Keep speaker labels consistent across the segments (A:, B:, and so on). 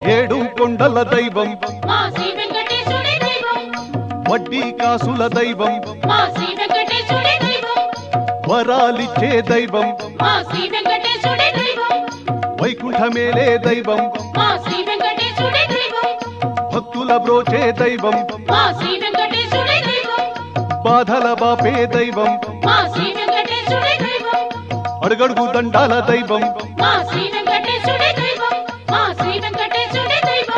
A: ఏడు కొండల దైవం
B: మా శ్రీ వెంకటేశుడి దైవం
A: వడ్డీ కాసుల దైవం
B: మా శ్రీ వెంకటేశుడి దైవం
A: వరాలిచ్చే దైవం
B: మా శ్రీ వెంకటేశుడి దైవం
A: వైకుంఠమేలే దైవం
B: మా శ్రీ వెంకటేశుడి దైవం
A: భక్తుల బ్రోచే దైవం
B: మా శ్రీ వెంకటేశుడి దైవం
A: బాధల బాపే దైవం
B: మా శ్రీ వెంకటేశుడి దైవం
A: అడుగడుగు దండాల దైవం
B: మా శ్రీ వెంకటేశుడి దైవం మా శ్రీ వెంకటేశుడి దైవం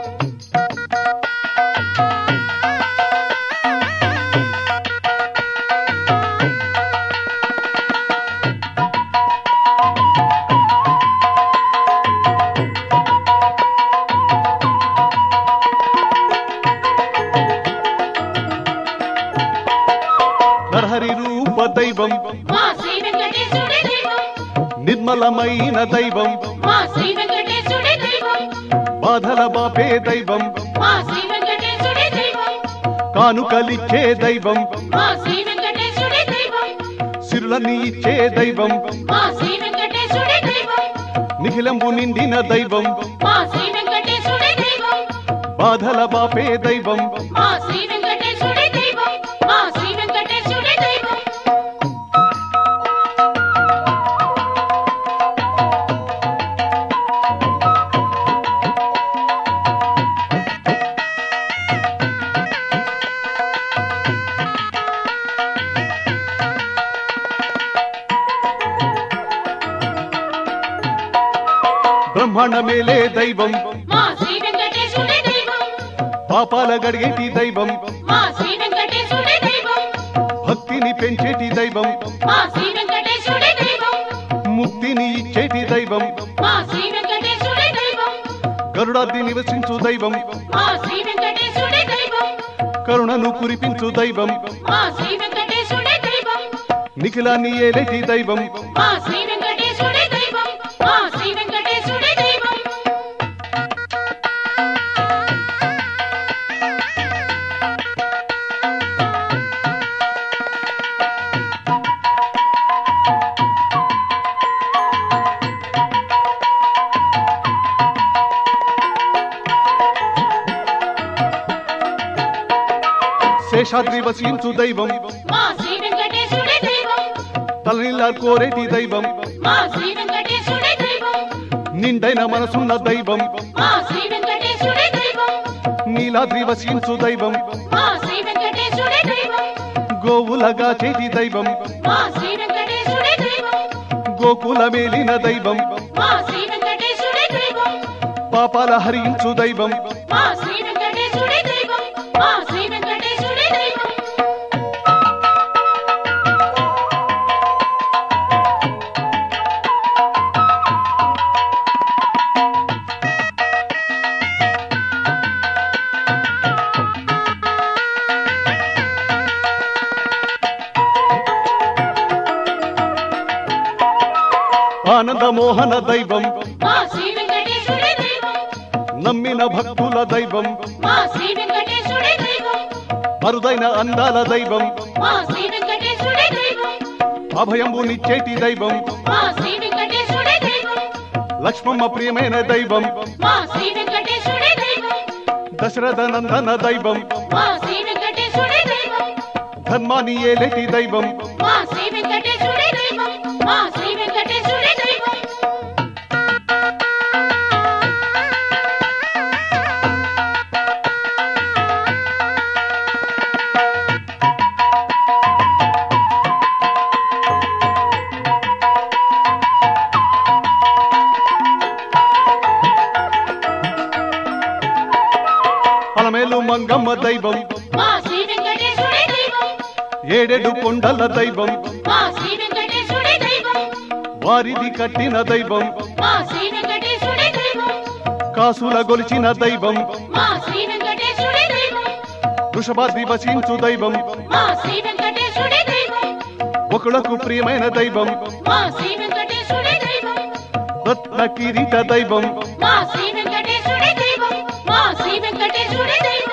A: నరహరి రూప దైవం
B: మా శ్రీ వెంకటేశుడి దైవం
A: నిర్మలమైన దైవం
B: మా శ్రీ వెంకటేశుడి దైవం
A: బాధల బాపే దైవం
B: మా శ్రీ వెంకటేశుడి దైవం
A: కానుకలిచ్చే దైవం
B: మా శ్రీ వెంకటేశుడి దైవం
A: సిరులని ఇచ్చే దైవం
B: మా శ్రీ వెంకటేశుడి దైవం
A: నిఖిలంబు నిండిన దైవం
B: మా శ్రీ వెంకటేశుడి దైవం
A: బాధల బాపే దైవం
B: మా శ్రీ వెంకటేశుడి దైవం మా శ్రీ వెంకటేశుడి దైవం
A: బ్రహ్మాండ మేలే దైవం
B: మా శ్రీ వెంకటేశుడి దైవం
A: పాపాల గడిగేటి దైవం
B: మా శ్రీ వెంకటేశుడి దైవం
A: భక్తిని పెంచేటి దైవం
B: మా శ్రీ వెంకటేశుడి దైవం
A: ముక్తిని ఇచ్చేటి దైవం
B: మా శ్రీ వెంకటేశుడి దైవం
A: గరుడాది నివసించు దైవం
B: మా శ్రీ వెంకటేశుడి దైవం
A: కరుణను కురిపించు దైవం
B: మా శ్రీ వెంకటేశుడి దైవం
A: నిఖిలాన్ని ఏలేటి దైవం
B: మా శ్రీ వెంకటేశుడి దైవం మా శ్రీ వెంకటేశుడి దైవం
A: శేషాద్రి వసించు దైవం
B: మా శ్రీ వెంకటేశుడి దైవం
A: తలనిల్లా కోరేటి దైవం
B: మా శ్రీ వెంకటేశుడి దైవం
A: నిండైన మనసున్న దైవం
B: మా శ్రీ వెంకటేశుడి దైవం
A: నీలాద్రి వసించు దైవం
B: మా శ్రీ వెంకటేశుడి దైవం
A: గోవులగా చేటి దైవం
B: మా శ్రీ వెంకటేశుడి దైవం
A: గోకుల మేలిన దైవం
B: మా శ్రీ వెంకటేశుడి దైవం
A: పాపాల హరించు దైవం
B: మా శ్రీ వెంకటేశుడి దైవం మా శ్రీ వెంకటేశుడి దైవం
A: ఆనంద మోహన దైవం
B: మా శ్రీ వెంకటేశుడి దైవం
A: నమ్మిన భక్తుల దైవం
B: మా శ్రీ వెంకటేశుడి దైవం
A: అరుదైన అందాల దైవం
B: మా శ్రీ వెంకటేశుడి దైవం
A: అభయంబునిచ్చేటి దైవం
B: మా శ్రీ వెంకటేశుడి దైవం
A: లక్ష్మమ్మ ప్రియమైన దైవం
B: మా శ్రీ వెంకటేశుడి దైవం
A: దశరథ నందన దైవం
B: మా శ్రీ వెంకటేశుడి దైవం
A: ధర్మాన్ని ఏలేటి దైవం
B: మా శ్రీ వెంకటేశుడి దైవం మా శ్రీ వెంకటేశుడి దైవం
A: అలమేలు మంగమ్మ దైవం
B: మా శ్రీ వెంకటేశుడి దైవం
A: ఏడేడు కొండల దైవం
B: మా శ్రీ వెంకటేశుడి దైవం
A: వారిది కట్టిన దైవం
B: మా శ్రీ వెంకటేశుడి దైవం
A: కాసుల గొలిచిన దైవం
B: మా శ్రీ వెంకటేశుడి దైవం
A: వృషభాద్రి వసించు దైవం
B: మా శ్రీ వెంకటేశుడి దైవం
A: ఒకలకు ప్రియమైన దైవం
B: మా శ్రీ వెంకటేశుడి దైవం
A: రత్న కిరీట దైవం
B: మా శ్రీ వెంకటేశుడి దైవం మా శ్రీ వెంకటేశుడి దైవం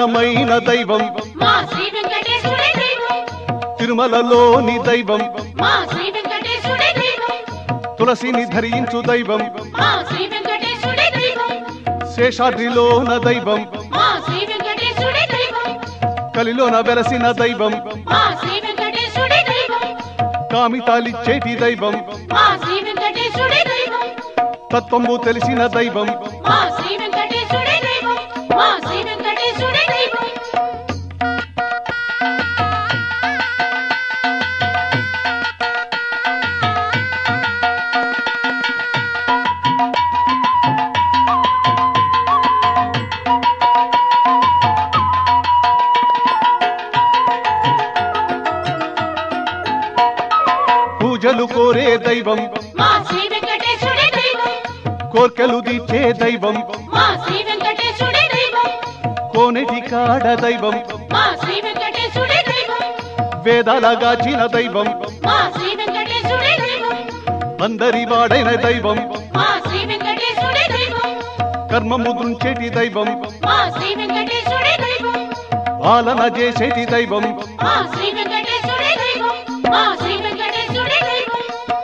A: శరణమైన దైవం
B: మా శ్రీ వెంకటేశ్వరి దైవం
A: తిరుమలలోని దైవం
B: మా శ్రీ వెంకటేశ్వరి దైవం
A: తులసిని ధరించు దైవం
B: మా శ్రీ వెంకటేశ్వరి దైవం
A: శేషాద్రిలోన దైవం
B: మా శ్రీ వెంకటేశ్వరి దైవం
A: కలిలోన వెలసిన దైవం
B: మా శ్రీ వెంకటేశ్వరి దైవం
A: కామితాలిచ్చేటి దైవం
B: మా శ్రీ వెంకటేశ్వరి దైవం
A: తత్వము తెలిసిన దైవం
B: మా శ్రీ వెంకటేశ్వరి దైవం మా శ్రీ వెంకటేశ్వరి దైవం
A: పూజలు కోరే దైవం
B: మా శ్రీ వెంకటేశ్వరి దైవం
A: కోర్కెలు తీర్చే దైవం
B: మా శ్రీ వెంకటేశ్వరి దైవం
A: కోనెటి కాడ దైవం
B: మా శ్రీ వెంకటేశ్వరి దైవం
A: వేదాల గాచిన దైవం
B: మా శ్రీ వెంకటేశ్వరి దైవం
A: అందరి వాడైన దైవం
B: మా శ్రీ వెంకటేశ్వరి దైవం
A: కర్మము దృంచేటి దైవం
B: మా శ్రీ వెంకటేశ్వరి దైవం
A: ఆలన చేసేటి దైవం
B: మా శ్రీ వెంకటేశ్వరి దైవం మా శ్రీ వెంకటేశ్వరి దైవం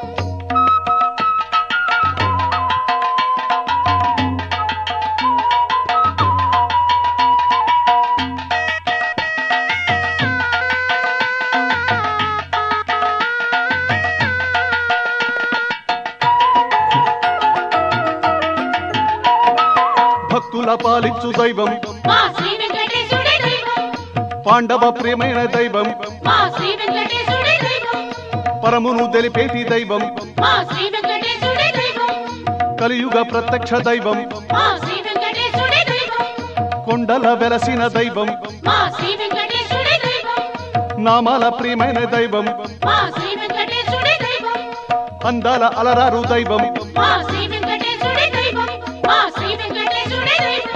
A: భక్తుల పాలించు దైవం
B: మా శ్రీ వెంకటేశ్వరి దైవం
A: పాండవ ప్రేమైన దైవం
B: మా శ్రీ వెంకటేశ్వరి దైవం
A: పరమును తెలిపేటి దైవం
B: మా శ్రీ వెంకటేశ్వరి దైవం
A: కలియుగ ప్రత్యక్ష దైవం
B: మా శ్రీ వెంకటేశ్వరి దైవం
A: కొండల వెలసిన దైవం
B: మా శ్రీ వెంకటేశ్వరి దైవం
A: నామాల ప్రియమైన దైవం
B: మా శ్రీ వెంకటేశ్వరి దైవం
A: అందాల అలరారు దైవం
B: మా శ్రీ వెంకటేశ్వరి దైవం మా శ్రీ వెంకటేశ్వరి దైవం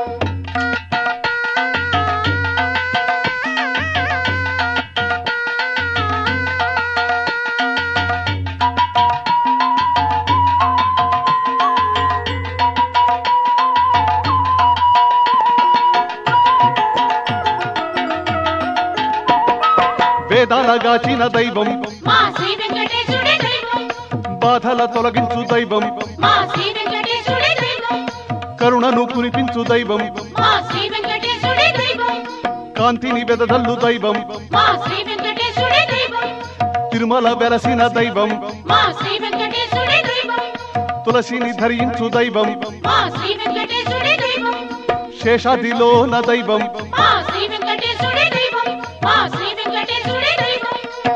A: వేదాల గాచిన దైవం
B: మా శ్రీ వెంకటేశ్వరి దైవం
A: బాధల తొలగించు దైవం
B: మా శ్రీ వెంకటేశ్వరి దైవం
A: కరుణను కురిపించు దైవం
B: మా శ్రీ వెంకటేశ్వరి దైవం
A: కాంతిని వెదదల్లు దైవం
B: మా శ్రీ వెంకటేశ్వరి దైవం
A: తిరుమల వెలసిన దైవం
B: మా శ్రీ వెంకటేశ్వరి దైవం
A: తులసిని ధరించు దైవం
B: మా శ్రీ వెంకటేశ్వరి దైవం
A: శేషాదిలోన దైవం
B: మా శ్రీ వెంకటేశ్వరి దైవం మా శ్రీ వెంకటేశ్వరి దైవం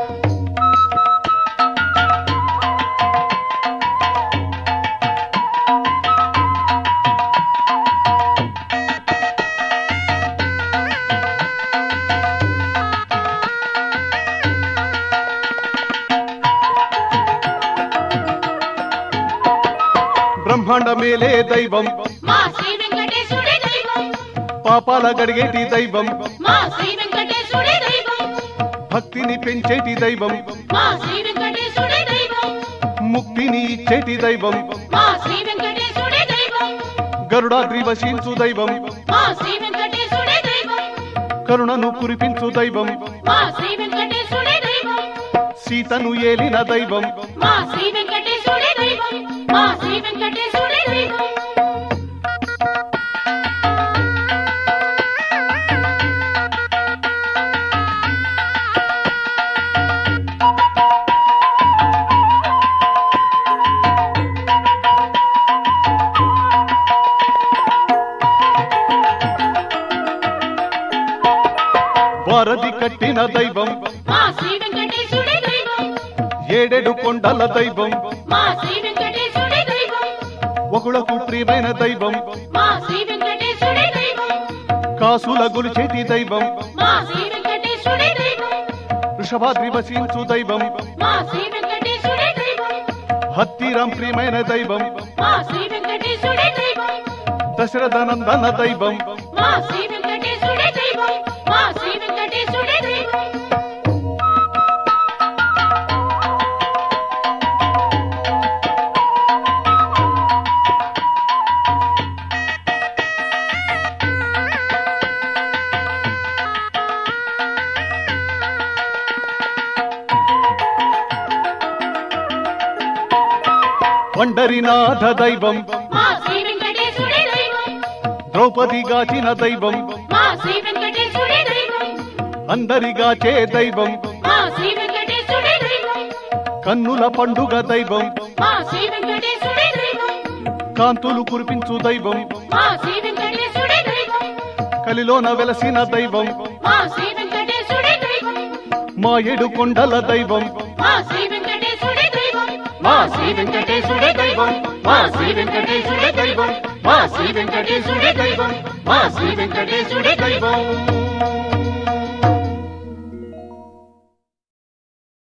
A: బ్రహ్మాండ మేలే దైవం
B: మా శ్రీ వెంకటేశ్వరి దైవం
A: పాపాల గడిగేటి దైవం
B: మా శ్రీ వెంకటేశ్వరి దైవం
A: భక్తిని పెంచేటి దైవం
B: మా శ్రీ వెంకటేశ్వరి దైవం
A: ముక్తిని ఇచ్చేటి దైవం
B: మా శ్రీ వెంకటేశ్వరి దైవం
A: గరుడాద్రి వసించు దైవం
B: మా శ్రీ వెంకటేశ్వరి దైవం
A: కరుణను కురిపించు దైవం
B: మా శ్రీ వెంకటేశ్వరి దైవం
A: సీతను ఏలిన దైవం
B: మా శ్రీ వెంకటేశ్వరి దైవం మా శ్రీ వెంకటేశ్వరి దైవం
A: వారధి కట్టిన దైవం
B: మా శ్రీ వెంకటేశ్వరి దైవం
A: ఏడేడు కొండల దైవం
B: మా శ్రీ వెంకటేశ్వరి దైవం
A: ఒకళకు ప్రియమైన దైవం
B: మా శ్రీ వెంకటేశ్వరి దైవం
A: కాసుల గొలిచేటి దైవం
B: మా శ్రీ వెంకటేశ్వరి దైవం
A: వృషభాద్రి వసించు దైవం
B: మా శ్రీ వెంకటేశ్వరి దైవం
A: హత్తిరాం ప్రియమైన దైవం
B: మా శ్రీ వెంకటేశ్వరి దైవం
A: దశరథనందన దైవం
B: మా శ్రీ వెంకటేశ్వరి దైవం మా శ్రీ వెంకటేశ్వరి దైవం
A: పండరినాథ దైవం
B: మా శ్రీ వెంకటేశుడే దైవం
A: ద్రౌపది గాచిన దైవం
B: మా శ్రీ వెంకటేశుడే దైవం
A: అందరిగాచే దైవం
B: మా శ్రీ వెంకటేశుడే దైవం
A: కన్నుల పండుగ దైవం
B: మా శ్రీ వెంకటేశుడే దైవం
A: కాంతులు కురిపించు దైవం
B: మా శ్రీ వెంకటేశుడే దైవం
A: కలిలోన వెలసిన దైవం
B: మా శ్రీ వెంకటేశుడే దైవం
A: మా ఏడు కొండల దైవం
B: మా శ్రీ వెంకటేశుడే దైవం
A: మా శ్రీ వెంకటేశుడే దైవం మా శ్రీ వెంకటేశుడే దైవం మా శ్రీ వెంకటేశుడే దైవం మా శ్రీ వెంకటేశుడే దైవం